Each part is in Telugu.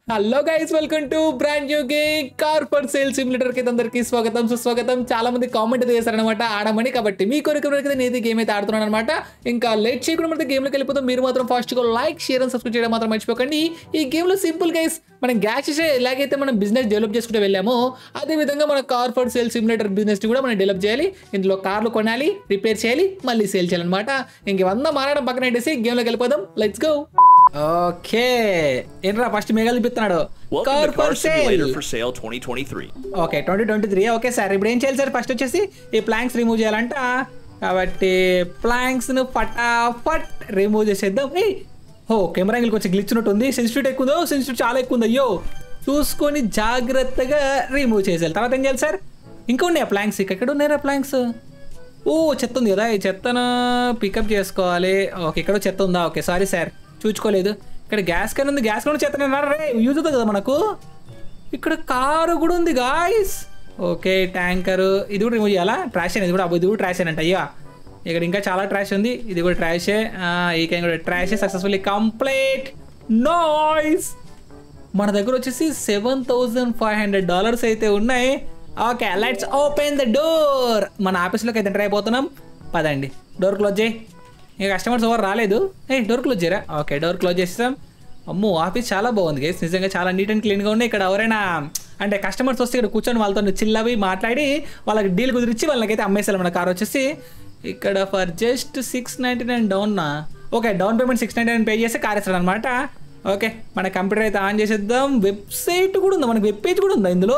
Hello guys welcome to brand new game car for sale simulator కి అందరికి స్వాగతం సుస్వాగతం చాలా మంది కామెంట్ అయితే చేశారనమాట ఆడమని కాబట్టి మీ కొరకు నేను ఇది గేమ్ అయితే ఆడుతున్నాను అనమాట ఇంకా లేట్ చేయకుండా మన గేమ్లోకి వెళ్ళిపోతాం మీరు మాత్రం ఫాస్ట్ గా లైక్ షేర్ అండ్ సబ్స్క్రైబ్ చేయడం మాత్రం మర్చిపోకండి ఈ గేమ్ లో సింపుల్ గైస్ మనం గ్యాస్ చేసే ఎలాగైతే మనం బిజినెస్ డెవలప్ చేసుకుంటూ వెళ్ళామో అదే విధంగా మన car for sale simulator business ని కూడా మనం డెవలప్ చేయాలి ఇందులో కార్లు కొనాలి రిపేర్ చేయాలి మళ్ళీ సేల్ చేయాలన్నమాట ఇంక వంద మారడం పక్కన పెట్టేసి గేమ్లోకి వెళ్ళిపోదాం లెట్స్ గో ఓకే ఏంట్రా ఫస్ట్ మేఘాలు చూపిస్తున్నాడు Welcome car to Car for sale Simulator for Sale 2023. Okay twenty twenty three okay sir ఇప్పుడు ఏం చేయాలి సార్ ఫస్ట్ వచ్చేసి ఈ ప్లాంక్స్ రిమూవ్ చేయాలంట కాబట్టి ప్లాంక్స్ ను ఫటాఫట్ రిమూవ్ చేసేద్దాం ఏయ్ ఓ కెమెరా యాంగిల్ కొంచెం గ్లిచ్ ఉంది సెన్సిటివిటీ ఎక్కువ ఉందో సెన్సిటివ్ చాలా ఎక్కువ ఉంది అయ్యో చూసుకొని జాగ్రత్తగా రిమూవ్ చేసేయాలి తర్వాత ఏం చేయాలి సార్ ఇంకా ఉన్నాయా ప్లాంక్స్ ఎక్కడ ఉన్నాయా ప్లాంక్స్ ఓ చెత్త ఉంది కదా ఈ చెత్తను పికప్ చేసుకోవాలి ఓకే ఇక్కడ చెత్త ఉందా ఓకే సారీ సార్ చూసుకోలేదు ఇక్కడ గ్యాస్ క్యాన్ ఉంది గ్యాస్ క్యాన్ చెత్త రే యూజ్ అవుతుంది కదా మనకు ఇక్కడ కారు కూడా ఉంది గాయస్ ఓకే ట్యాంకర్ ఇది కూడా రిమూవ్ చేయాలా ట్రాష్ ఇది కూడా అబ్బో, ఇది కూడా ట్రాష్ అంట అయ్యా ఇక్కడ ఇంకా చాలా ట్రాష్ ఉంది ఇది కూడా ట్రాషే ఈ కైన్ కూడా ట్రాషే సక్సెస్ఫుల్లీ కంప్లీట్ నాయిస్ మన దగ్గర వచ్చేసి seven thousand five hundred dollars అయితే ఉన్నాయి okay let's open the door మన ఆఫీస్లోకి అయితే ఎంటర్ అయిపోతున్నాం పదండి డోర్ క్లోజ్ చేయి ఇంకా కస్టమర్స్ ఎవరు రాలేదు ఏ డోర్ క్లోజ్ చేయరా ఓకే డోర్ క్లోజ్ చేస్తాం అమ్మో ఆఫీస్ చాలా బాగుంది గైస్ నిజంగా చాలా నీట్ అండ్ క్లీన్గా ఉంది ఇక్కడ ఎవరైనా అంటే కస్టమర్స్ వస్తే ఇక్కడ కూర్చొని వాళ్ళతో చిల్లవి మాట్లాడి వాళ్ళకి డీల్ కుదిరించి వాళ్ళకైతే అమ్మేసారు మన కార్ వచ్చేసి ఇక్కడ for just six ninety nine డౌన్నా okay down payment six ninety nine pay చేస్తే కార్ ఇస్తాడు అనమాట ఓకే మన కంప్యూటర్ అయితే ఆన్ చేసేద్దాం వెబ్సైట్ కూడా ఉందా మనకి వెబ్ పేజ్ కూడా ఉందా ఇందులో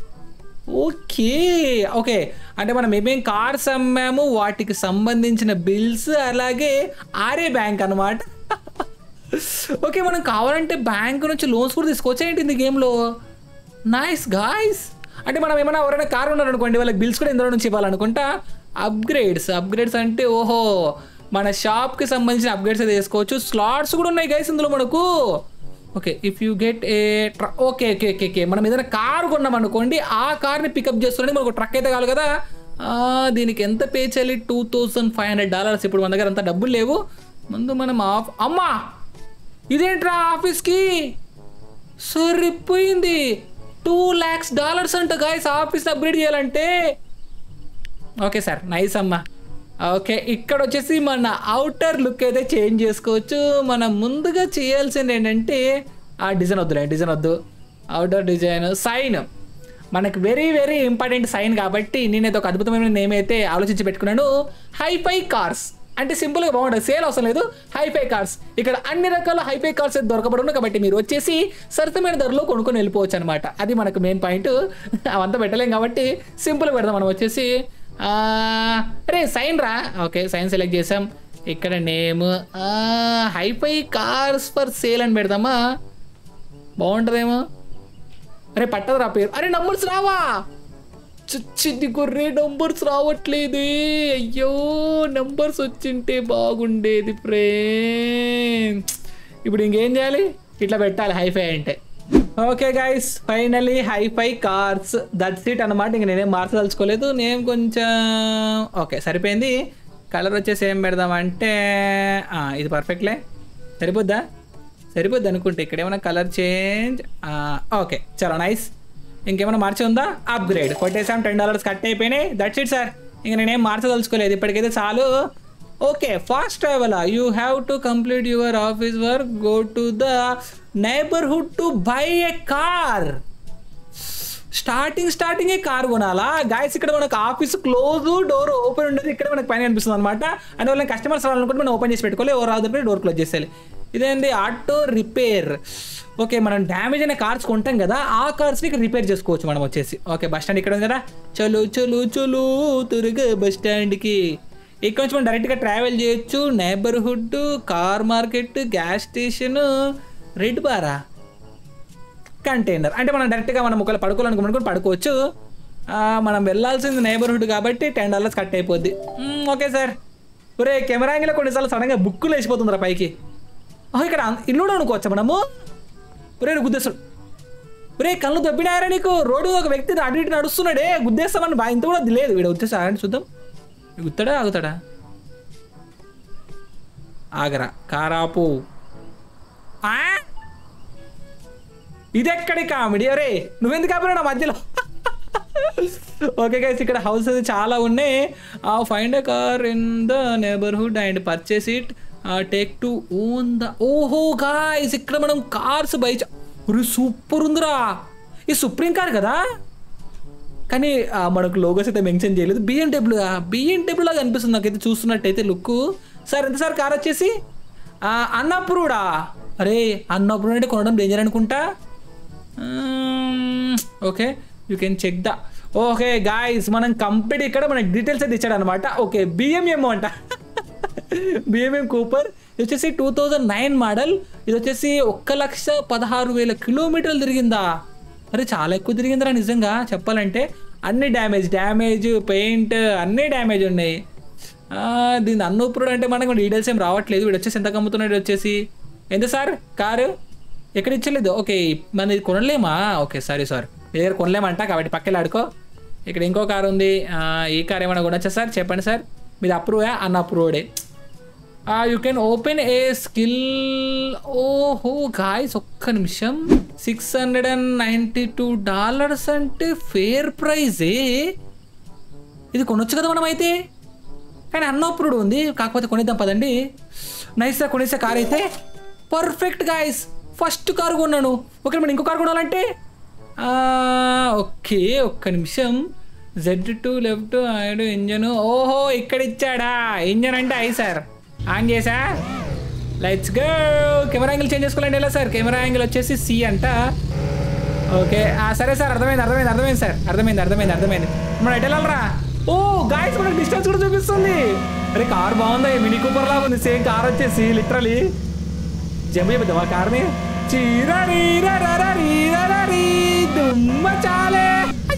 ఓకే ఓకే అంటే మనం ఏమేం కార్స్ అమ్మాము వాటికి సంబంధించిన బిల్స్ అలాగే ఆర్ఏ బ్యాంక్ అనమాట ఓకే మనం కావాలంటే బ్యాంక్ నుంచి లోన్స్ కూడా తీసుకోవచ్చా ఏంటి ఈ గేమ్లో నైస్ గాయస్ అంటే మనం ఏమైనా ఎవరైనా కార్ ఉన్నారనుకోండి వాళ్ళకి బిల్స్ కూడా ఇందులో నుంచి ఇవ్వాలనుకుంటా అప్గ్రేడ్స్ అప్గ్రేడ్స్ అంటే ఓహో మన షాప్కి సంబంధించిన అప్గ్రేడ్స్ అయితే చేసుకోవచ్చు స్లాట్స్ కూడా ఉన్నాయి గైస్ ఇందులో మనకు okay if you get a truck okay okay okay okay మనం ఏదైనా కారు కొన్నాం అనుకోండి ఆ కార్ని పికప్ చేస్తున్నాడు మనకు ట్రక్ అయితే కావాలి కదా ఆ, దీనికి ఎంత పే చేయాలి two thousand five hundred dollars ఇప్పుడు మన దగ్గర అంత డబ్బులు లేవు ముందు మనం ఆఫ్ అమ్మా ఇదేంట్రా ఆఫీస్కి సరిపోయింది టూ ల్యాక్స్ డాలర్స్ అంట గాయస్ ఆఫీస్ అప్గ్రేడ్ చేయాలంటే ఓకే సార్ నైస్ అమ్మా ఓకే ఇక్కడ వచ్చేసి మన అవుటర్ లుక్ అయితే చేంజ్ చేసుకోవచ్చు మనం ముందుగా చేయాల్సింది ఏంటంటే ఆ డిజైన్ వద్దులే డిజైన్ వద్దు అవుటర్ డిజైన్ సైన్ మనకు వెరీ వెరీ ఇంపార్టెంట్ సైన్ కాబట్టి నేనైతే ఒక అద్భుతమైన నేమ్ అయితే ఆలోచించి పెట్టుకున్నాను హైఫై కార్స్ అంటే సింపుల్గా బాగుంటుంది సేల్ అవసరం లేదు హైఫై కార్స్ ఇక్కడ అన్ని రకాల హైఫై కార్స్ అయితే దొరకబడును కాబట్టి మీరు వచ్చేసి సరసమైన ధరలో కొనుక్కొని వెళ్ళిపోవచ్చు అనమాట అది మనకు మెయిన్ పాయింట్ అవంతా పెట్టలేం కాబట్టి సింపుల్గా పెడదాం మనం వచ్చేసి ఆ, అరే సైన్ రా ఓకే సైన్ సెలెక్ట్ చేసాం ఇక్కడ name hifi cars for sale అని పెడదామా బాగుంటుందేమో అరే పట్టదురా పేరు అరే నంబర్స్ రావా చిచ్చింది గొర్రె నంబర్స్ రావట్లేదే అయ్యో నంబర్స్ వచ్చింటే బాగుండేది ఫ్రెండ్స్ ఇప్పుడు ఇంకేం చేయాలి ఇట్లా పెట్టాలి హైఫై అంటే okay guys finally hifi cars that seat అనమాట ఇంక నేనేం మార్చదలుచుకోలేదు నేను కొంచెం ఓకే సరిపోయింది కలర్ వచ్చేసి ఏం పెడదామంటే ఆ, ఇది పర్ఫెక్ట్లే సరిపోద్దా సరిపోద్ది అనుకుంటే ఇక్కడ ఏమైనా కలర్ చేంజ్ ఓకే చాలా నైస్ ఇంకేమైనా మార్చి ఉందా అప్గ్రేడ్ కొట్టేసాం టెన్ డాలర్స్ కట్ అయిపోయినాయి దట్స్ ఇట్ సార్ ఇంక నేనేం మార్చదలుచుకోలేదు ఇప్పటికైతే చాలు okay fast travel you have to complete your office work go to the neighbourhood to buy a car starting starting car కొనాలా గాయస్ ఇక్కడ మనకు ఆఫీస్ క్లోజ్ డోర్ ఓపెన్ ఉండదు ఇక్కడ మనకు పైన అనిపిస్తుంది అనమాట అండ్ వాళ్ళని కస్టమర్స్ రావాలనుకుంటే మనం ఓపెన్ చేసి పెట్టుకోవాలి ఎవరు రాదు డోర్ క్లోజ్ చేసేయాలి ఇదేంటి ఆటో రిపేర్ ఓకే మనం డ్యామేజ్ అయిన కార్స్ కొంటాం కదా ఆ కార్స్ని ఇక్కడ రిపేర్ చేసుకోవచ్చు మనం వచ్చేసి ఓకే బస్ స్టాండ్ ఇక్కడ ఉంది కదా చలో చలో చలో త్వరగా బస్ స్టాండ్కి ఇక్కడ నుంచి మనం డైరెక్ట్గా ట్రావెల్ చేయొచ్చు neighbourhood car market gas station రెడ్ బారా కంటైనర్ అంటే మనం డైరెక్ట్గా మనం ఒకవేళ పడుకోవాలనుకున్నాం కూడా పడుకోవచ్చు ఆ, మనం వెళ్ళాల్సింది నైబర్హుడ్ కాబట్టి టెన్ డాలర్స్ కట్ అయిపోద్ది మ్మ్, ఓకే సార్ ఒరే కెమెరా యాంగిల్ కొన్నిసార్లు సడన్గా బుక్కులు వేసిపోతుందిరా పైకి ఆ, ఇక్కడ అన్- ఇల్లు కూడా అనుకోవచ్చా మనము ఒరే గుద్దేస్తాడు ఒరే కళ్ళు దొబ్బినారా నీకు రోడ్డు ఒక వ్యక్తి అటు ఇటు నడుస్తున్నాడే గుద్దేస్తామని బా ఇంత కూడా లేదు వీడు వచ్చేసి ఆగండి చూద్దాం గుత్తాడా ఆగుతాడా ఆగరా కారాపు ఆ? ఇది ఎక్కడి కామెడీ అరే నువ్వెందుకు ఆపినా నా మధ్యలో ఓకే గైస్ ఇక్కడ హౌసెస్ చాలా ఉన్నాయి find a car in the neighbourhood and purchase it take to own the ఓహో గాయస్ ఇక్కడ మనం కార్స్ బై సూపర్ ఉందిరా ఈ సుప్రీం కార్ కదా కానీ ఆ, మనకు లోగోస్ అయితే మెన్షన్ చేయలేదు బిఎన్డబ్ల్యూ బిఎన్డబ్ల్యూ లాగా అనిపిస్తుంది నాకైతే చూస్తున్నట్టయితే లుక్ సార్ ఎంత సార్ కార్ వచ్చేసి ఆ, అన్నప్రూడా అరే అన్నప్రూడ్ అంటే కొనడం డేంజర్ అనుకుంటా okay you can check the okay guys మనం కంప్లీట్ ఇక్కడ మనకి డీటెయిల్స్ అయితే ఇచ్చాడు అనమాట ఓకే బిఎంఎం అంట బిఎంఎం కూపర్ ఇది వచ్చేసి టూ థౌజండ్ నైన్ మోడల్ ఇది వచ్చేసి ఒక్క లక్ష పదహారు వేల కిలోమీటర్లు తిరిగిందా అరే చాలా ఎక్కువ తిరిగిందిరా నిజంగా చెప్పాలంటే అన్ని డ్యామేజ్ డ్యామేజ్ పెయింట్ అన్నీ డ్యామేజ్ ఉన్నాయి ఆ, దీని అన్నప్పుడు అంటే మనకు డీటెయిల్స్ ఏం రావట్లేదు వీడు వచ్చేసి ఎంత కమ్ముతున్నాడు వీడు వచ్చేసి ఎంత సార్ కారు ఎక్కడ ఇచ్చలేదు ఓకే మన ఇది కొనలేమా ఓకే సారీ సార్ మీ దగ్గర కొనలేమంట కాబట్టి పక్కన ఆడుకో ఇక్కడ ఇంకో కారు ఉంది ఆ, ఈ కార్ ఏమైనా కొనొచ్చా సార్ చెప్పండి సార్ మీది అప్రూవా అన్ అప్రూవ్డే you can open a skill ఓహో గాయస్ ఒక్క నిమిషం six hundred and ninety two dollars అంటే ఫేర్ ప్రైజే ఇది కొనొచ్చు కదా మనం అయితే కానీ అన్నప్పుడు ఉంది కాకపోతే కొనిద్దాం పదండి నైస్గా కొనేసే కార్ అయితే పర్ఫెక్ట్ గాయస్ ఫస్ట్ కారు కొన్నాను ఓకే మనం ఇంకో కారు కొనాలంటే ఆ, ఓకే ఒక్క నిమిషం జెడ్ టు లెఫ్ట్ ఐడ్ ఇంజన్ ఓహో ఇక్కడ ఇచ్చాడా ఇంజన్ అంటే ఐ సార్ ఆన్ చేసా lights go camera angle change చేసుకోవాలండి ఎలా సార్ కెమెరా యాంగిల్ వచ్చేసి సి అంట ఓకే ఆ, సరే సార్ అర్థమైంది అర్థమైంది అర్థమైంది సార్ అర్థమైంది అర్థమైంది అర్థమైంది మనం ఎటు వెళ్ళాలరా ఓ గాయస్ మనకు డిస్టెన్స్ కూడా చూపిస్తుంది అరే కార్ బాగుంది మినీ కూపర్ లాగా ఉంది సేమ్ కార్ వచ్చేసి లిటరలీ జంప్ చేద్దాం ఆ కార్ని చీరరీ రరరీ రరరీ దుమ్మ చాలే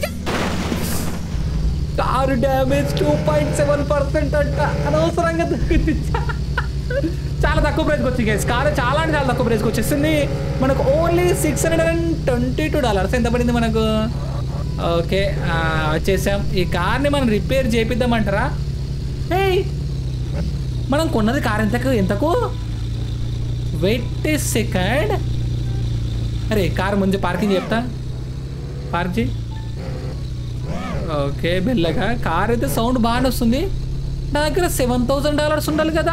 car damage two point seven percent అంట అనవసరంగా దొరికింది చాలా తక్కువ ప్రైస్కి వచ్చింది గైస్ కారు చాలా అంటే చాలా తక్కువ ప్రైస్కి వచ్చేసింది మనకు only six hundred and twenty two dollars ఎంత పడింది మనకు ఓకే ఆ, వచ్చేసాం ఈ కార్ని మనం రిపేర్ చేపిద్దామంటారా ఏయ్ మనం కొన్నది కార్ ఎంతకు ఎంతకు వెయిట్ సెకండ్ అరే కార్ ముందు పార్కింగ్ చెప్తా పార్క్ చేయి ఓకే మెల్లగా కార్ అయితే సౌండ్ బాగానే వస్తుంది నా దగ్గర సెవెన్ థౌసండ్ డాలర్స్ ఉండాలి కదా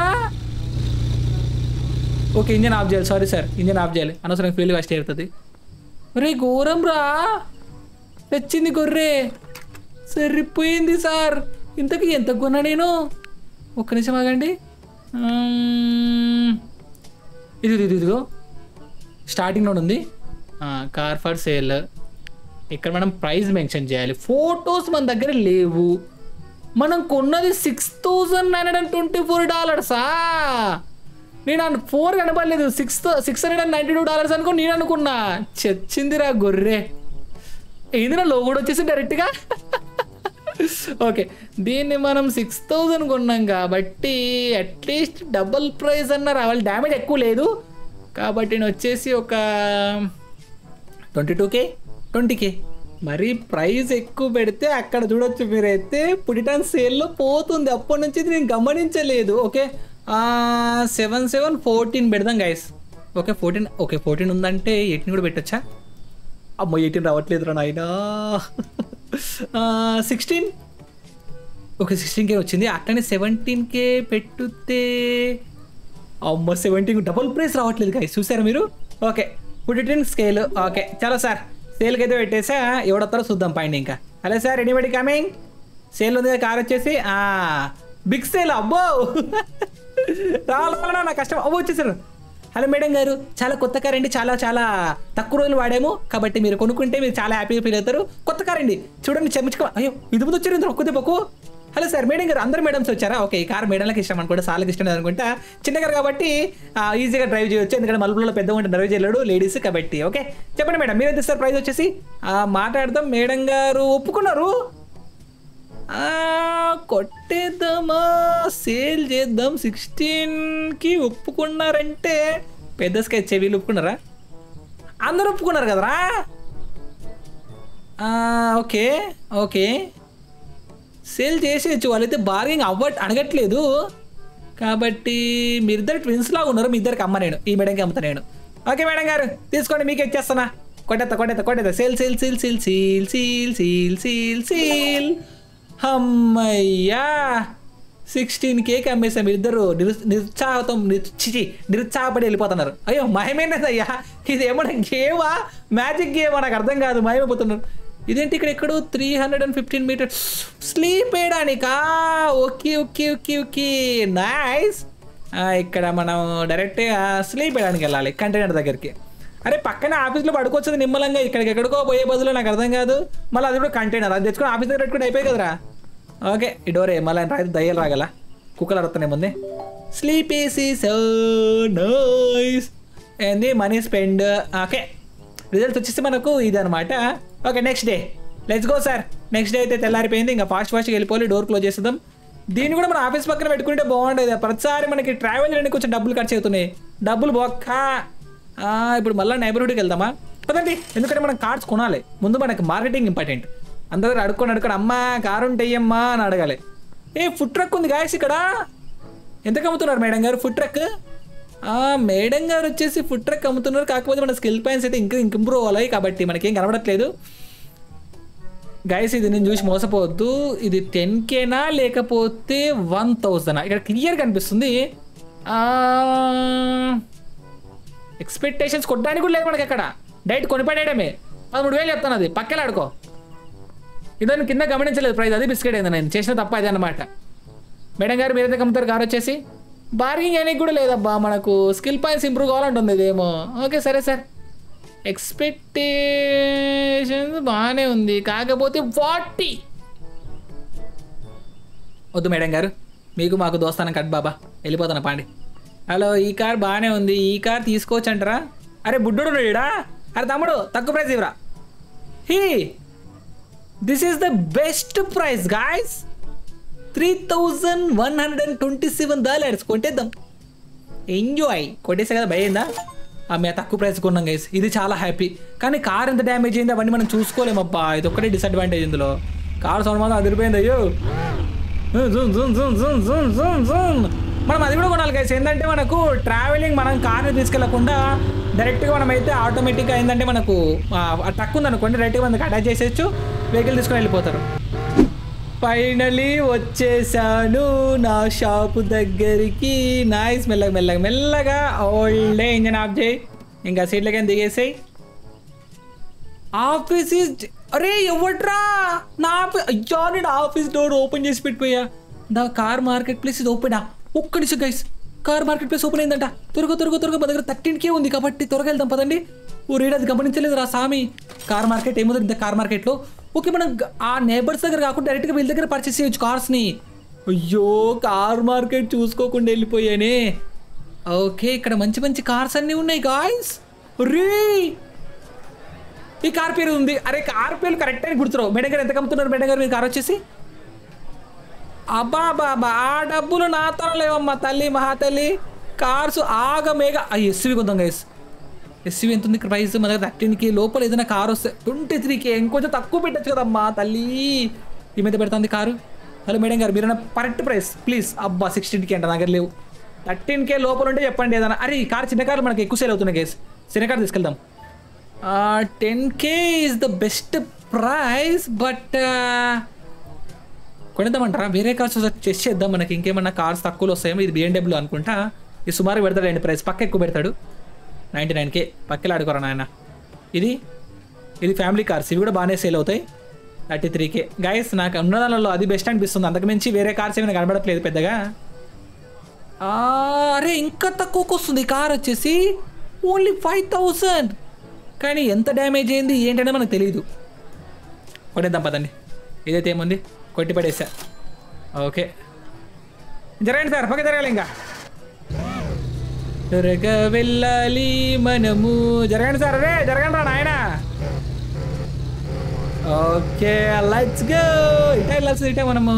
ఓకే ఇంజన్ ఆఫ్ చేయాలి సారీ సార్ ఇంజన్ ఆఫ్ చేయాలి అనవసరం ఫీల్ వేస్ట్ అవుతుంది రే ఘోరం రా తెచ్చింది గొర్రె సరిపోయింది సార్ ఇంతకీ ఎంత కొన్నా నేను ఒక్క నిమిషం ఆగండి మ్మ్. ఇది ఇది ఇదిగో స్టార్టింగ్లో ఉంది కార్ ఫర్ సేల్ ఇక్కడ మనం ప్రైస్ మెన్షన్ చేయాలి ఫొటోస్ మన దగ్గర లేవు మనం కొన్నది six thousand nine hundred twenty four డాలర్సా నేను అన్ ఫోర్ కనపడలేదు six six hundred and ninety two dollars అనుకో నేను అనుకున్నా చచ్చిందిరా గొర్రె ఏందిరా లో కూడా వచ్చేసి డైరెక్ట్గా ఓకే దీన్ని మనం సిక్స్ థౌజండ్ కొన్నాం కాబట్టి అట్లీస్ట్ డబుల్ ప్రైస్ అన్న రావాలి డ్యామేజ్ ఎక్కువ లేదు కాబట్టి నేను వచ్చేసి ఒక twenty two K twenty K మరి ప్రైస్ ఎక్కువ పెడితే అక్కడ చూడొచ్చు మీరైతే పుడిటాన్ సేల్లో పోతుంది అప్పటి నుంచి ఇది నేను గమనించలేదు ఓకే సెవెన్ సెవెన్ ఫోర్టీన్ పెడదాం guys okay fourteen okay fourteen ఉందంటే ఎయిటీన్ కూడా పెట్టచ్చా అమ్మో ఎయిటీన్ రావట్లేదు రా నాయనా సిక్స్టీన్ ఓకే సిక్స్టీన్ కే వచ్చింది అట్లనే సెవెంటీన్ కే పెట్టుతే అమ్మ సెవెంటీన్ డబుల్ ప్రైస్ రావట్లేదు గాయ చూసారా మీరు ఓకే ఫుడిటిన్ స్కేల్ ఓకే చలో సార్ సేల్కి అయితే పెట్టేసా ఎవడొస్తారో చూద్దాం పైన ఇంకా hello sir anybody coming sale ఉంది కార్ వచ్చేసి బిగ్ సేల్ అబ్బో రావాలన్నా నా కష్టం అవ్వ వచ్చేసారు హలో మేడం గారు చాలా కొత్త కార్ అండి చాలా చాలా తక్కువ రోజులు వాడాము కాబట్టి మీరు కొనుక్కుంటే మీరు చాలా హ్యాపీగా ఫీల్ అవుతారు కొత్త కార్ అండి చూడండి చెమ్మించుకో అయ్యో ఇది ముందు వచ్చారు ఇందులో ఒక్క దెబ్బకు హలో సార్ మేడం గారు అందరు మేడమ్స్ వచ్చారా ఓకే ఈ కార్ మేడంలకు ఇష్టం అనుకుంటే సార్లకు ఇష్టం లేదు అనుకుంటా చిన్న కార్ కాబట్టి ఆ, ఈజీగా డ్రైవ్ చేయొచ్చు ఎందుకంటే మలుపులలో పెద్ద ఉంటే డ్రైవ్ చేయలేడు లేడీస్ కాబట్టి ఓకే చెప్పండి మేడం మీరు ఎంత సార్ ప్రైస్ వచ్చేసి ఆ, మాట్లాడదాం మేడం గారు ఒప్పుకున్నారు ఆ, కొట్టేద్దామా సేల్ చేద్దాం సిక్స్టీన్కి ఒప్పుకున్నారంటే పెద్ద స్కెచ్ వీళ్ళు ఒప్పుకున్నారా అందరూ ఒప్పుకున్నారు కదరా ఆ, ఓకే ఓకే సేల్ చేసేయచ్చు వాళ్ళైతే బార్గెనింగ్ అవ్వ అడగట్లేదు కాబట్టి మీరిద్దరు ట్విన్స్ లాగా ఉన్నారు మీ ఇద్దరికి అమ్మ నేను ఈ మేడంకి అమ్ముతా నేను ఓకే మేడం గారు తీసుకోండి మీకు ఇచ్చేస్తానా కొట్టేత కొట్టేత కొట్టేత sale sale sale sale seal seal seal seal seal అమ్మయ్యా సిక్స్టీన్ కేక్ అమ్మేసాం ఇద్దరు నిరు నిరుత్సాహతం చిచి నిరుత్సాహపడి వెళ్ళిపోతున్నారు అయ్యో మయమేనదయ్యా ఇది ఏమన్నా గేమా మ్యాజిక్ గేమా నాకు అర్థం కాదు మయమైపోతున్నారు ఇదేంటి ఇక్కడ ఎక్కడో three hundred and fifteen meters sleep వేయడానికా okay okay okay okay nice ఇక్కడ మనం డైరెక్ట్గా స్లీప్ వేయడానికి వెళ్ళాలి కంటైనర్ దగ్గరికి అరే పక్కన ఆఫీస్లో పడుకోవచ్చు నిమ్మలంగా ఇక్కడికి ఎక్కడికో పోయే బదులు నాకు అర్థం కాదు మళ్ళీ అది కూడా కంటైనర్ అది తెచ్చుకొని ఆఫీస్ దగ్గర పెట్టుకుంటే అయిపోయి కదరా ఓకే ఈ డోరే మళ్ళీ రైతు దయ్యాలు రాగల కుక్కలు అడుగుతున్నాయి ముందే స్లీప్ ఏసీ సో నైస్ ఏంది మనీ స్పెండ్ ఓకే రిజల్ట్స్ వచ్చేసి మనకు ఇది అనమాట okay next day let's go sir next day అయితే తెల్లారిపోయింది ఇంకా ఫాస్ట్ ఫాస్ట్గా వెళ్ళిపోయి డోర్ క్లోజ్ చేసేద్దాం దీన్ని కూడా మన ఆఫీస్ పక్కన పెట్టుకుంటే బాగుండేది ప్రతిసారి మనకి ట్రావెల్ చేయడానికి కొంచెం డబ్బులు ఖర్చు అవుతున్నాయి డబ్బులు బొక్క ఆ, ఇప్పుడు మళ్ళీ నైబర్హుడ్కి వెళ్దామా పదండి ఎందుకంటే మనం కార్డ్స్ కొనాలి ముందు మనకి మార్కెటింగ్ ఇంపార్టెంట్ అందరూ దగ్గర అడుక్కొని అడుక్కొని అమ్మా కారు ఉంటేయమ్మా అని అడగాలి ఏ ఫుడ్ ట్రక్ ఉంది గాయస్ ఇక్కడ ఎంతకు అమ్ముతున్నారు మేడం గారు ఫుడ్ ట్రక్ ఆ, మేడం గారు వచ్చేసి ఫుడ్ ట్రక్ అమ్ముతున్నారు కాకపోతే మన స్కిల్ పాయింట్స్ అయితే ఇంకా ఇంక ఇంప్రూవ్ అవ్వాలి కాబట్టి మనకేం కనబడట్లేదు గైస్ ఇది నేను చూసి మోసపోవద్దు ఇది టెన్ కేనా లేకపోతే వన్ థౌజండ్ ఇక్కడ క్లియర్ కనిపిస్తుంది ఎక్స్పెక్టేషన్స్ కొట్టడానికి కూడా లేదు మనకి అక్కడ డైరెక్ట్ కొనిపడేయడమే పదమూడు వేలు చెప్తాను అది పక్కన ఆడుకో ఇదని కింద గమనించలేదు ప్రైజ్ అది బిస్కెట్ అయింది నేను చేసిన తప్ప అది అనమాట మేడం గారు మీరు ఎంత అమ్ముతారు కార్ వచ్చేసి బార్గింగ్ అనేది కూడా లేదబ్బా మనకు స్కిల్ పాయింట్స్ ఇంప్రూవ్ కావాలంటుంది ఇదేమో ఓకే సరే సార్ ఎక్స్పెక్టేషన్స్ బాగానే ఉంది కాకపోతే ఫార్టీ వద్దు మేడం గారు మీకు మాకు దోస్తానం కట్ బాబా వెళ్ళిపోతాను పాండి హలో ఈ కార్ బాగానే ఉంది ఈ కార్ తీసుకోవచ్చు అంటారా అరే బుడ్డోడు ఉన్నాడా అరే తమ్ముడు తక్కువ ప్రైస్ ఇవ్వరా hey this is the best price guys three thousand one hundred and twenty seven dollars కొట్టేద్దాం ఎంజాయ్ కొట్టేసా కదా భయిందా మేము తక్కువ ప్రైస్ కొన్నాం గైస్ ఇది చాలా హ్యాపీ కానీ కార్ ఎంత డ్యామేజ్ అయింది అవన్నీ మనం చూసుకోలేమబ్బా ఇది ఒక్కటే డిసడ్వాంటేజ్ ఇందులో కార్ సౌండ్ మాత్రం అదిరిపోయింది అయ్యో zoom zoom zoom zoom zoom zoom zoom మనం అది కూడా కొనాలి గైస్ ఏంటంటే మనకు ట్రావెలింగ్ మనం కార్ని తీసుకెళ్లకుండా డైరెక్ట్గా మనం అయితే ఆటోమేటిక్గా ఏంటంటే మనకు ఆ ట్రక్ ఉందనుకోండి డైరెక్ట్గా మనకి అటాచ్ చేసేయచ్చు వెహికల్ తీసుకొని వెళ్ళిపోతారు ఫైనలీ వచ్చేసాను నా షాపు దగ్గరికి నైస్ మెల్లగా మెల్లగా మెల్లగా ఓల్డే ఇంజన్ ఆఫ్ చేయి ఇంకా సీట్లకి దిగేసాయి ఆఫీస్ ఈజ్ అరే ఎవట్రా నా ఆఫీ- అయ్యా నేను ఆఫీస్ డోర్ ఓపెన్ చేసి పెట్టిపోయా నా కార్ మార్కెట్ ప్లేస్ ఇది ఓపెనా ఒక్క నిమిషం guys car marketplace open అయిందంట త్వరగా త్వరగా త్వరగా మా దగ్గర థర్టీన్ కే ఉంది కాబట్టి త్వరగా వెళ్దాం పదండి ఓ రేడు అది గమనించలేదు రా సామి కార్ మార్కెట్ ఏమో ఇంత కార్ మార్కెట్లో ఓకే మనం గ- ఆ నేబర్స్ దగ్గర కాకుండా డైరెక్ట్గా వీళ్ళ దగ్గర పర్చేస్ చేయొచ్చు కార్స్ని అయ్యో కార్ మార్కెట్ చూసుకోకుండా వెళ్ళిపోయానే ఓకే ఇక్కడ మంచి మంచి కార్స్ అన్నీ ఉన్నాయి గాయస్ రే ఈ కార్ పేరు ఉంది అరే కార్ పేరు కరెక్ట్ అని గుర్తురావు మేడం గారు ఎంత కమ్ముతున్నారు మేడం గారు మీ కార్ వచ్చేసి అబ్బా బాబా ఆ డబ్బులు నా తన లేవమ్మా తల్లి మహాతల్లి కార్స్ ఆగ మేఘ ఎస్వి కొందాం గైస్ ఎస్వి ఎంత ఉంది ప్రైస్ మన దగ్గర థర్టీన్కి లోపల ఏదైనా కార్ వస్తే ట్వంటీ త్రీకి ఇంకొంచెం తక్కువ పెట్టచ్చు కదమ్మా తల్లి ఈ మీద పెడుతుంది కారు హలో మేడం గారు మీరు కరెక్ట్ ప్రైస్ ప్లీజ్ అబ్బా సిక్స్టీన్కి అంట నా దగ్గర లేవు థర్టీన్ కే లోపల ఉంటే చెప్పండి ఏదైనా అరే ఈ కార్ చిన్న కార్లు మనకి ఎక్కువ సేల్ అవుతున్నాయి గైస్ చిన్న కార్ తీసుకెళ్దాం ten K is the best price but కొనేద్దామంటారా వేరే కార్స్ చెక్ చేద్దాం మనకి ఇంకేమన్నా కార్స్ తక్కువలో వస్తాయేమో ఇది బిఎండబ్ల్యూ అనుకుంటా ఇది సుమారు పెడతాడు ప్రైస్ పక్క ఎక్కువ పెడతాడు నైంటీ నైన్ కే పక్కలో ఆడుకోరా నాయన ఇది ఇది ఫ్యామిలీ కార్స్ ఇవి కూడా బాగానే సేల్ అవుతాయి థర్టీ త్రీ కే గైస్ నాకు ఉన్న దానిలో అది బెస్ట్ అనిపిస్తుంది అంతకుమించి వేరే కార్స్ ఏమైనా కనబడట్లేదు పెద్దగా ఆ, అరే ఇంకా తక్కువకి వస్తుంది ఈ కార్ వచ్చేసి ఓన్లీ ఫైవ్ థౌసండ్ కానీ ఎంత డ్యామేజ్ అయింది ఏంటనేది మనకు తెలియదు కొట్టేద్దాం పదండి ఇదైతే ఏముంది కొట్టి పడేసా ఓకే జరగండి సార్ పక్క జరగాలి ఇంకా త్వరగా వెళ్ళాలి మనము జరగండి సార్ అరే జరగండి రా నాయన ఓకే లెట్స్ గో ఇటే వెళ్ళాల్సింది ఇటే మనము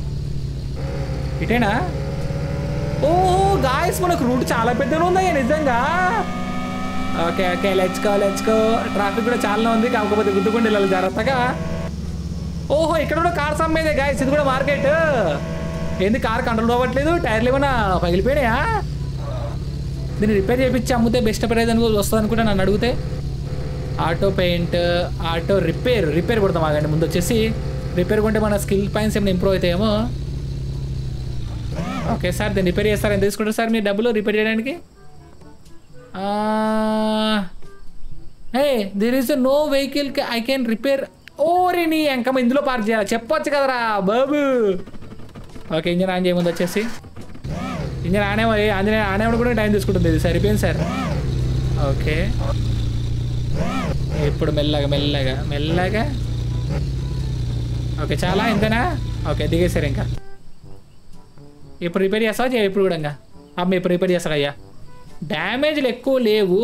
ఇటేనా ఓ గాయస్ మనకు రూట్ చాలా పెద్దగా ఉందయ్యా నిజంగా okay okay let's go let's go traffic కూడా చాలా ఉంది కాకపోతే గుద్దుకుండి వెళ్ళాలి జాగ్రత్తగా ఓహో ఇక్కడ కూడా కార్స్ అమ్మేదే గాయస్ ఇది కూడా మార్కెట్ ఏంది కార్ కంట్రోల్ అవ్వట్లేదు టైర్లు ఏమైనా పగిలిపోయినాయా దీన్ని రిపేర్ చేయించి అమ్మితే బెస్ట్ ప్రైజ్ అని వస్తుంది అనుకుంటే నన్ను అడిగితే auto paint auto repair repair కొడతాం ఆగండి ముందు వచ్చేసి రిపేర్ కొంటే మన స్కిల్ పాయింట్స్ ఏమైనా ఇంప్రూవ్ అవుతాయేమో ఓకే సార్ దీన్ని రిపేర్ చేస్తారు ఎంత తీసుకుంటారు సార్ మీరు డబ్బులు రిపేర్ చేయడానికి hey there is no vehicle I can repair ఓరే నీ ఎంకమ్మ ఇందులో పార్క్ చేయాలి చెప్పొచ్చు కదరా బాబు ఓకే ఇంజన్ ఆన్ చేయముందు వచ్చేసి ఇంజన్ ఆనే ఆంజనేయ ఆనేవాడు కూడా టైం తీసుకుంటుంది ఇది సరిపోయింది సార్ ఓకే ఇప్పుడు మెల్లగా మెల్లగా మెల్లగా ఓకే చాలా ఇంతనా ఓకే దిగేశారు ఇంకా ఇప్పుడు రిపేర్ చేస్తావా చేయ ఇప్పుడు కూడా ఇంకా అమ్మ ఇప్పుడు రిపేర్ చేస్తావు అయ్యా డ్యామేజ్లు ఎక్కువ లేవు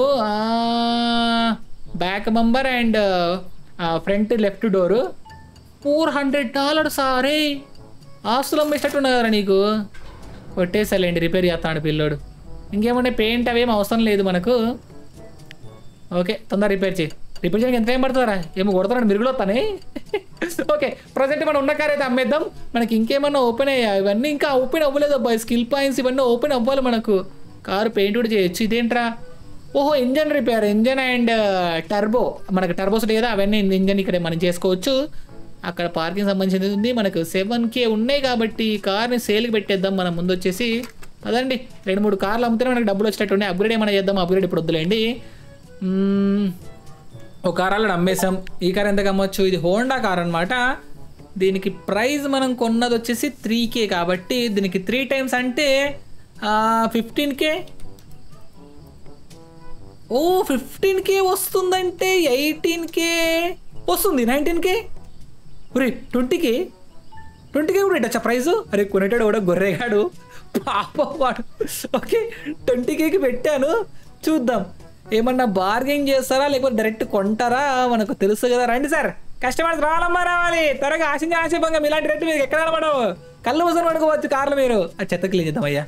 back bumper and front left door four hundred dollar సారే ఆస్తులు అమ్మేసినట్టున్నా కదా నీకు కొట్టేసాలేండి రిపేర్ చేస్తాడు పిల్లోడు ఇంకేముంటే పెయింట్ అవేం అవసరం లేదు మనకు ఓకే తొందర రిపేర్ చేయి రిపేర్ చేయడానికి ఎంత టైం పడుతుందా ఏమో కొడతాడు మిరుగులు వస్తానే ఓకే ప్రజెంట్ మనం ఉన్న కార్ అయితే అమ్మేద్దాం మనకి ఇంకేమన్నా ఓపెన్ అయ్యా ఇవన్నీ ఇంకా ఓపెన్ అవ్వలేదు అబ్బాయి స్కిల్ పాయింట్స్ ఇవన్నీ ఓపెన్ అవ్వాలి మనకు కారు పెయింట్ కూడా చేయొచ్చు ఇదేంట్రా ఓహో engine repair engine and turbo మనకు టర్బోస్ లేదా అవన్నీ ఇంజన్ ఇక్కడ మనం చేసుకోవచ్చు అక్కడ పార్కింగ్ సంబంధించింది ఉంది మనకు సెవెన్ కే ఉన్నాయి కాబట్టి కార్ని సేల్కి పెట్టేద్దాం మనం ముందు వచ్చేసి అదండి రెండు మూడు కార్లు అమ్మితేనే మనకు డబ్బులు వచ్చేటట్టు ఉన్నాయి అప్గ్రేడ్ ఏమైనా చేద్దాం అప్గ్రేడ్ ఇప్పుడు వద్దులేండి మ్మ్. ఒక కార్ అలా అమ్మేసాం ఈ కార్ ఎంతకు అమ్మొచ్చు ఇది హోండా కార్ అనమాట దీనికి ప్రైస్ మనం కొన్నది వచ్చేసి త్రీ కే కాబట్టి దీనికి త్రీ టైమ్స్ అంటే ఫిఫ్టీన్ కే ఓ ఫిఫ్టీన్ కే వస్తుందంటే ఎయిటీన్ కే వస్తుంది నైన్టీన్ కే ఒరే ట్వంటీకి ట్వంటీకి కూడా ఇట్టచ్చా ప్రైస్ అరే కొనేటాడు కూడా గొర్రెగాడు పాప వాడు ఓకే ట్వంటీ కేకి పెట్టాను చూద్దాం ఏమన్నా బార్గెన్ చేస్తారా లేకపోతే డైరెక్ట్ కొంటారా మనకు తెలుసు కదా రండి సార్ కస్టమర్స్ రావాలమ్మా రావాలి త్వరగా ఆశించి ఆశించంగా ఇలాంటి రేట్లు మీరు ఎక్కడ పడవు కళ్ళు మూసని పడుకోవచ్చు కార్లు మీరు ఆ చెత్త క్లీన్ చేద్దాం అయ్యా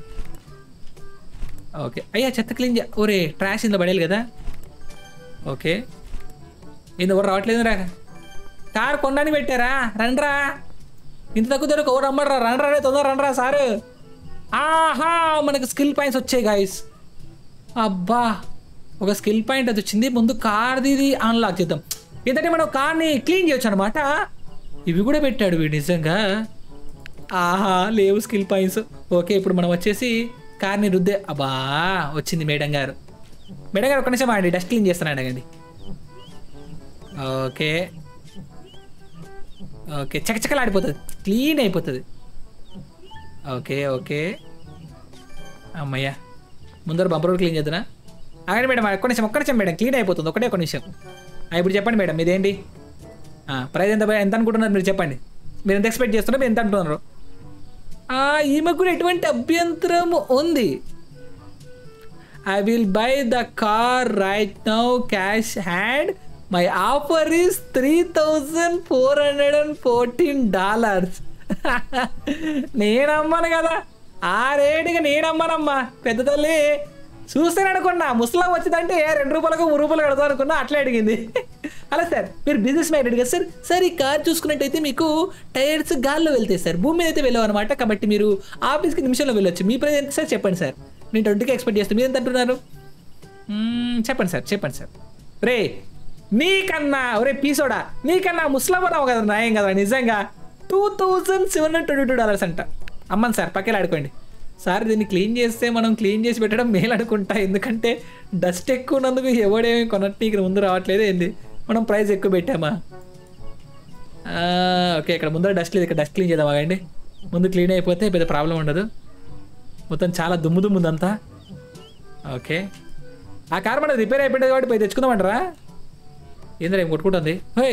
ఓకే అయ్యా చెత్త క్లీన్ చే ఒరే ట్రాష్ ఇందులో పడేయాలి కదా ఓకే ఇందు ఎవరు రావట్లేదు రా కార్ కొనడానికి పెట్టారా రండ్రా ఇంత తక్కువ దొరక ఎవరు రమ్మడరా రండ్రా రే తొందర రండ్రా సారు ఆహా మనకు స్కిల్ పాయింట్స్ వచ్చాయి గాయస్ అబ్బా ఒక స్కిల్ పాయింట్ అది వచ్చింది ముందు కార్ది ఇది అన్లాక్ చేద్దాం ఏంటంటే మనం కార్ని క్లీన్ చేయొచ్చు అనమాట ఇవి కూడా పెట్టాడు వీడు నిజంగా ఆహా లేవు స్కిల్ పాయింట్స్ ఓకే ఇప్పుడు మనం వచ్చేసి కార్ని రుద్దే అబ్బా వచ్చింది మేడం గారు మేడం గారు ఒక్క నిమిషం అండి డస్ట్ క్లీన్ చేస్తాను అడగండి ఓకే ఓకే చకచకలు ఆడిపోతుంది క్లీన్ అయిపోతుంది ఓకే ఓకే అమ్మయ్యా ముందర బంపర్ క్లీన్ చేద్దానా ఆగండి మేడం ఒక్క నిమిషం ఒక్క నిమిషం మేడం క్లీన్ అయిపోతుంది ఒకటే ఒక నిమిషం ఆ, ఇప్పుడు చెప్పండి మేడం ఇదేంటి ప్రైస్ ఎంత ఎంత అనుకుంటున్నారు మీరు చెప్పండి మీరు ఎంత ఎక్స్పెక్ట్ చేస్తున్నారు మీరు ఎంత అంటున్నారు ఆ, ఈమెకు కూడా ఎటువంటి అభ్యంతరం ఉంది I will buy the car right now cash hand my offer is three thousand four hundred and fourteen dollars నేను అమ్మాను కదా ఆ రేటుకి నేను అమ్మానమ్మా పెద్ద తల్లి చూస్తాను అనుకున్నా ముసలాం వచ్చిందంటే రెండు రూపాయలకు మూడు రూపాయలు కడతాను అనుకున్నా అట్లా అడిగింది అలా సార్ మీరు బిజినెస్ మైండెడ్ కదా సార్ సార్ ఈ కార్ చూసుకున్నట్టయితే మీకు టైర్స్ గాల్లో వెళ్తాయి సార్ భూమి మీద అయితే వెళ్ళవు అనమాట కాబట్టి మీరు ఆఫీస్కి నిమిషంలో వెళ్ళొచ్చు మీ ప్రైస్ ఎంత సార్ చెప్పండి సార్ నేను ట్వంటీకి ఎక్స్పెక్ట్ చేస్తాను మీరు ఎంత అంటున్నారు మ్మ్, చెప్పండి సార్ చెప్పండి సార్ రే నీకన్నా ఒరే పీసోడా నీకన్నా ముస్లామరావు కదా న్యాయం కదా నిజంగా two thousand seven hundred twenty two dollars అంట అమ్మను సార్ పక్కన ఆడుకోండి సార్ దీన్ని క్లీన్ చేస్తే మనం క్లీన్ చేసి పెట్టడం మేలు అనుకుంటా ఎందుకంటే డస్ట్ ఎక్కువ ఉన్నందుకు ఎవడేమి కొనట్టు ఇక్కడ ముందు రావట్లేదు ఏంది మనం ప్రైస్ ఎక్కువ పెట్టామా ఆ, ఓకే ఇక్కడ ముందర డస్ట్ లేదు ఇక్కడ డస్ట్ క్లీన్ చేద్దాం ఆగండి ముందు క్లీన్ అయిపోతే పెద్ద ప్రాబ్లం ఉండదు మొత్తం చాలా దుమ్ము దుమ్ము ఉందంతా ఓకే ఆ కార్ మన రిపేర్ అయిపోయింది కాబట్టి పోయి తెచ్చుకుందామంటారా ఏంద్రా ఏం కొట్టుకుంటుంది హోయ్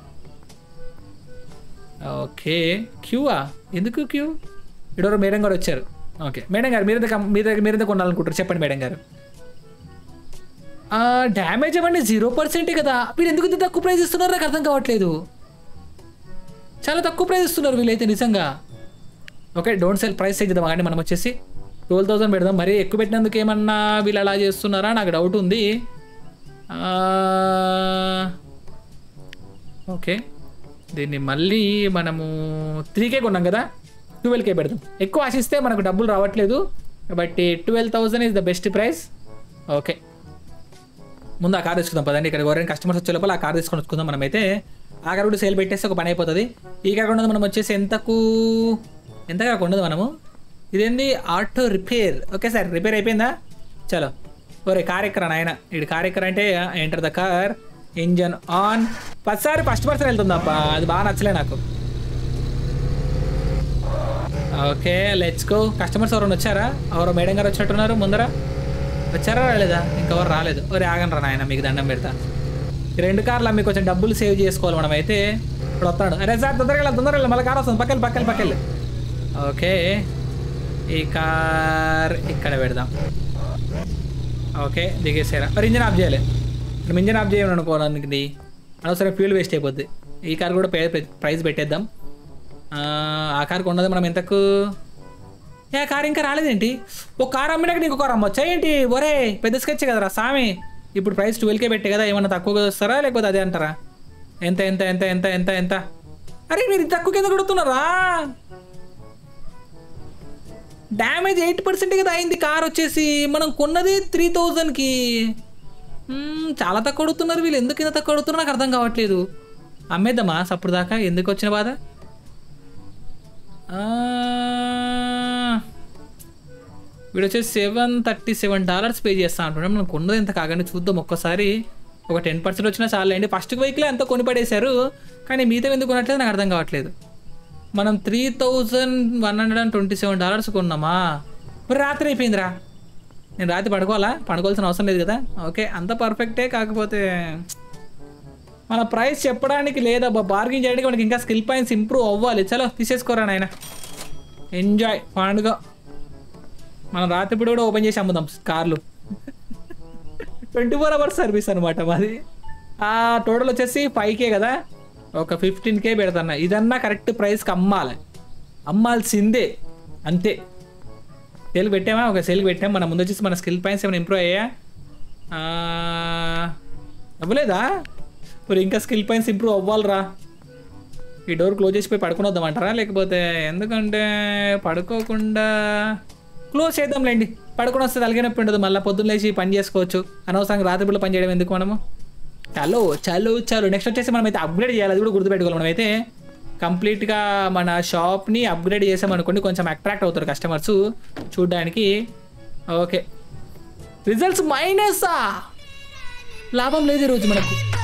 ఓకే క్యూవా ఎందుకు క్యూ ఇడవరు మేడం గారు వచ్చారు ఓకే మేడం గారు మీరు ఎంత మీ దగ్గర మీరు ఎంత కొనాలనుకుంటారు చెప్పండి మేడం గారు డ్యామేజ్ అవ్వండి జీరో పర్సెంటే కదా మీరు ఎందుకు ఇంత తక్కువ ప్రైస్ ఇస్తున్నారు నాకు అర్థం కావట్లేదు చాలా తక్కువ ప్రైస్ ఇస్తున్నారు వీళ్ళైతే నిజంగా ఓకే డోంట్ సెల్ ప్రైస్ చేద్దాం కానీ మనం వచ్చేసి ట్వెల్వ్ థౌసండ్ పెడదాం మరీ ఎక్కువ పెట్టినందుకు ఏమన్నా వీళ్ళు అలా చేస్తున్నారా నాకు డౌట్ ఉంది ఆ, ఓకే దీన్ని మళ్ళీ మనము త్రీకే కొన్నాం కదా ట్వెల్వ్కే పెడదాం ఎక్కువ ఆశిస్తే మనకు డబ్బులు రావట్లేదు కాబట్టి twelve thousand is the best price okay ముందు ఆ కార్ తీసుకుందాం పదండి ఇక్కడ ఎవరైనా కస్టమర్స్ వచ్చే లోపల ఆ కార్ తీసుకొని వచ్చుకుందాం మనమైతే ఆ కార్ కూడా సేల్ పెట్టేస్తే ఒక పని అయిపోతుంది ఈ కార్ ఉన్నది మనం వచ్చేసి ఎంతకు ఎంతగా ఉండదు మనము ఇదేంది auto repair okay sir repair అయిపోయిందా చలో ఒరే కార్ ఎక్కర నాయన ఇటు కార్ ఎక్కర అంటే enter the car engine on పదిసారి ఫస్ట్ పర్సన్ వెళ్తుందప్ప అది బాగా నచ్చలే నాకు ఓకే లెట్స్ గో కస్టమర్స్ ఎవరైనా వచ్చారా ఎవరో మేడం గారు వచ్చినట్టున్నారు ముందర వచ్చారా రాలేదా ఇంకెవరు రాలేదు ఒరే ఆగండి నాయన మీకు దండం పెడతా ఈ రెండు కార్లు మీకు కొంచెం డబ్బులు సేవ్ చేసుకోవాలి మనం అయితే ఇప్పుడు వస్తాడు అరే సార్ తొందరగా వెళ్ళాలి, తొందరగా వెళ్ళాలి. మళ్ళీ కార్ వస్తుంది పక్కన పక్కన పక్కన ఓకే ఈ కార్ ఇక్కడ పెడదాం ఓకే దిగేసారా మరి ఇంజన్ ఆఫ్ చేయాలి మనం ఇంజన్ ఆఫ్ చేయమని అనుకోవడానికి అనవసరం ఫ్యూల్ వేస్ట్ అయిపోద్ది ఈ కార్ కూడా పే- ప్రైస్ పెట్టేద్దాం ఆ, ఆ కార్కి ఉన్నది మనం ఎంతకు ఏ ఆ కార్ ఇంకా రాలేదేంటి ఒక కార్ అమ్మినాక నీకు కార్ అమ్మొచ్చా ఏంటి ఒరే పెద్ద స్కెచ్ కదరా సామి ఇప్పుడు ప్రైస్ ట్వెల్వ్కే పెట్టే కదా ఏమన్నా తక్కువగా వస్తారా లేకపోతే అదే అంటారా ఎంత ఎంత ఎంత ఎంత ఎంత ఎంత అరే మీరు ఇది తక్కువ కింద కొడుతున్నారా డ్యామేజ్ ఎయిట్ పర్సెంట్ కదా అయింది కార్ వచ్చేసి మనం కొన్నది త్రీ థౌజండ్కి చాలా తక్కువ అడుగుతున్నారు వీళ్ళు ఎందుకు ఇంత తక్కువ అడుగుతున్నారు నాకు అర్థం కావట్లేదు అమ్మేద్దామా సప్పుడు దాకా ఎందుకు వచ్చిన బాధ ఆ, వీడు వచ్చేసి seven thirty seven dollars pay చేస్తా అంటున్నాం మనం కొన్నది ఎంత కాగానే చూద్దాం ఒక్కసారి ఒక టెన్ పర్సెంట్ వచ్చినా చాలండి ఫస్ట్ వెహికల్ అంతా కొని పడేశారు కానీ మిగతా ఎందుకు కొనట్లేదు నాకు అర్థం కావట్లేదు మనం three thousand one hundred and twenty seven dollars కొన్నామా మరి రాత్రి అయిపోయిందిరా నేను రాత్రి పడుకోవాలా పడుకోవాల్సిన అవసరం లేదు కదా ఓకే అంత పర్ఫెక్టే కాకపోతే మన ప్రైస్ చెప్పడానికి లేదబ్బా బార్గింగ్ చేయడానికి మనకి ఇంకా స్కిల్ పాయింట్స్ ఇంప్రూవ్ అవ్వాలి చలో తీసేసుకోరా నాయన ఎంజాయ్ పండుగ మనం రాత్రిపూట కూడా ఓపెన్ చేసి అమ్ముదాం కార్లు ట్వంటీ ఫోర్ అవర్స్ సర్వీస్ అనమాట మాది ఆ టోటల్ వచ్చేసి ఫైవ్ కే కదా ఒక ఫిఫ్టీన్ కే పెడతాను ఇదన్నా కరెక్ట్ ప్రైస్కి అమ్మాలి అమ్మాల్సిందే అంతే సేల్కి పెట్టామా ఒక సేల్కి పెట్టాం మన ముందు వచ్చేసి మన స్కిల్ పాయింట్స్ ఏమైనా ఇంప్రూవ్ అయ్యా అవ్వలేదా మరి ఇంకా స్కిల్ పాయింట్స్ ఇంప్రూవ్ అవ్వాలిరా ఈ డోర్ క్లోజ్ చేసిపోయి పడుకుని వద్దామంటారా లేకపోతే ఎందుకంటే పడుకోకుండా క్లోజ్ చేద్దాంలేండి పడుకుని వస్తే తలగినొప్పి ఉండదు మళ్ళీ పొద్దున్న లేచి పని చేసుకోవచ్చు అనవసరంగా రాత్రి పూట పని చేయడం ఎందుకు మనము చలో చలో చలో నెక్స్ట్ వచ్చేసి మనం అయితే అప్గ్రేడ్ చేయాలి అది కూడా గుర్తుపెట్టుకోవాలి మనం అయితే కంప్లీట్గా మన షాప్ని అప్గ్రేడ్ చేసామనుకోండి కొంచెం అట్రాక్ట్ అవుతారు కస్టమర్స్ చూడడానికి ఓకే రిజల్ట్స్ మైనసా లాభం లేదు ఈరోజు మనకు